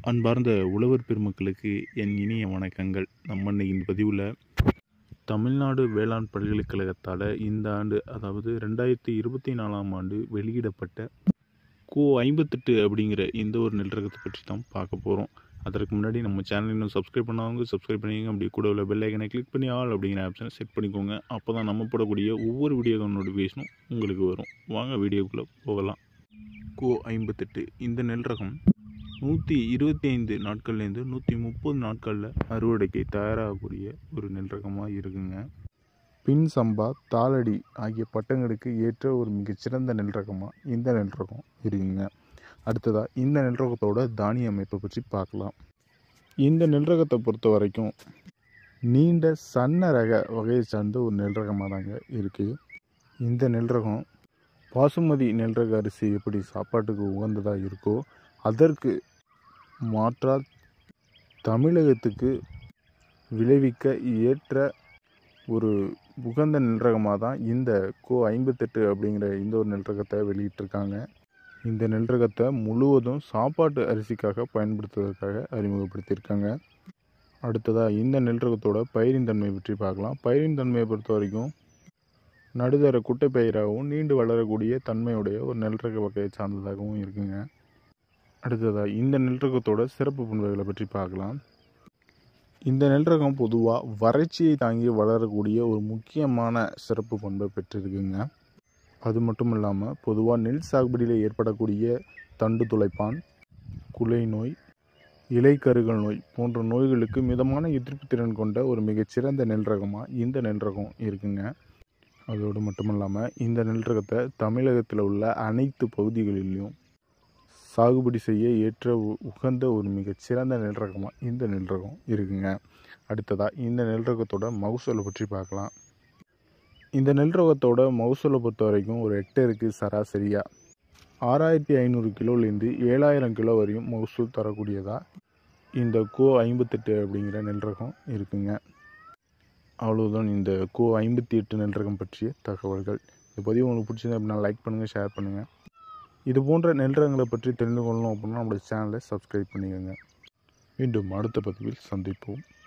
அன்பார்ந்த உழவர் பெருமக்களுக்கு என் இனிய வணக்கங்கள் நம்ம இன்னைக்கு இந்த பதிவில் தமிழ்நாடு வேளாண் பல்கலைக்கழகத்தால் இந்த ஆண்டு அதாவது ரெண்டாயிரத்தி இருபத்தி நாலாம் ஆண்டு வெளியிடப்பட்ட கோ ஐம்பத்தெட்டு அப்படிங்கிற இந்த ஒரு நெல் ரகத்தை பற்றி தான் பார்க்க போகிறோம் அதற்கு முன்னாடி நம்ம சேனல் இன்னும் சப்ஸ்கிரைப் பண்ணாதவங்க சப்ஸ்கிரைப் பண்ணிக்கங்க அப்படி கூட உள்ள பெல் ஐக்கனை கிளிக் பண்ணி ஆல் அப்படிங்கிற ஆப்ஷனை செட் பண்ணிக்கோங்க அப்போ தான் நம்ம போடக்கூடிய ஒவ்வொரு வீடியோ நோட்டிஃபிகேஷனும் உங்களுக்கு வரும் வாங்க வீடியோக்குள்ளே போகலாம் கோ ஐம்பத்தெட்டு இந்த நெல் ரகம் நூற்றி இருபத்தி ஐந்து நாட்கள்லேருந்து நூற்றி முப்பது நாட்களில் அறுவடைக்கு தயாராகக்கூடிய ஒரு நெல் ரகமாக இருக்குங்க பின் சம்பா தாளடி ஆகிய பட்டங்களுக்கு ஏற்ற ஒரு மிகச்சிறந்த நெல் ரகமாக இந்த நெல் ரகம் இருக்குங்க அடுத்ததாக இந்த நெல் ரகத்தோட தானிய அமைப்பை பற்றி பார்க்கலாம் இந்த நெல் ரகத்தை பொறுத்த வரைக்கும் நீண்ட சன்ன ரக வகையை சார்ந்த ஒரு நெல் ரகமாக தாங்க இருக்குது இந்த நெல் ரகம் பாசுமதி நெல் ரக அரிசி எப்படி சாப்பாட்டுக்கு உகந்ததாக இருக்கோ அதற்கு மாற்றா தமிழகத்துக்கு விளைவிக்க ஏற்ற ஒரு உகந்த நெல் ரகமாக தான் இந்த கோ ஐம்பத்தெட்டு அப்படிங்கிற இந்த ஒரு நெல் ரகத்தை வெளியிட்டிருக்காங்க இந்த நெல் ரகத்தை முழுவதும் சாப்பாட்டு அரிசிக்காக பயன்படுத்துவதற்காக அறிமுகப்படுத்தியிருக்காங்க அடுத்ததாக இந்த நெல் ரகத்தோட பயிரின் தன்மை பற்றி பார்க்கலாம் பயிரின் தன்மையை பொறுத்த வரைக்கும் நடுதர குட்டை பயிராகவும் நீண்டு வளரக்கூடிய தன்மையுடைய ஒரு நெல் ரக வகையை சார்ந்ததாகவும் இருக்குங்க அடுத்ததாக இந்த நெல் ரகத்தோட சிறப்பு பண்புகளை பற்றி பார்க்கலாம் இந்த நெல் ரகம் பொதுவாக வறட்சியை தாங்கி வளரக்கூடிய ஒரு முக்கியமான சிறப்பு பண்பை பெற்றிருக்குங்க அது மட்டும் இல்லாமல் பொதுவாக நெல் சாகுபடியில் ஏற்படக்கூடிய தண்டு துளைப்பான் குலை நோய் இலைக்கருகள் நோய் போன்ற நோய்களுக்கு மிதமான எதிர்ப்பு திறன் கொண்ட ஒரு மிகச்சிறந்த நெல் ரகமாக இந்த நெல் ரகம் இருக்குங்க அதோடு மட்டும் இல்லாமல் இந்த நெல் ரகத்தை தமிழகத்தில் உள்ள அனைத்து பகுதிகளிலும் சாகுபடி செய்ய ஏற்ற உ- உகந்த ஒரு மிகச்சிறந்த நெல் ரகமாக இந்த நெல் ரகம் இருக்குங்க அடுத்ததாக இந்த நெல் ரகத்தோட மகசூலை பற்றி பார்க்கலாம் இந்த நெல் ரகத்தோட மகசூலை பொறுத்த வரைக்கும் ஒரு ஹெக்டேருக்கு சராசரியாக ஆறாயிரத்தி ஐநூறு கிலோலேருந்து ஏழாயிரம் கிலோ வரையும் மகசூல் தரக்கூடியதாக இந்த கோ ஐம்பத்தெட்டு அப்படிங்கிற நெல் ரகம் இருக்குங்க அவ்வளவுதான் இந்த கோ ஐம்பத்தி எட்டு நெல் ரகம் பற்றிய தகவல்கள் இந்த பதிவு உங்களுக்கு பிடிச்சிருந்தா அப்படின்னா லைக் பண்ணுங்கள் ஷேர் பண்ணுங்கள் இது போன்ற நெல் ரகங்களை பற்றி தெரிந்து கொள்ளணும் அப்படின்னா நம்மளுடைய சேனலை சப்ஸ்கிரைப் பண்ணிக்கோங்க மீண்டும் அடுத்த பதிவில் சந்திப்போம்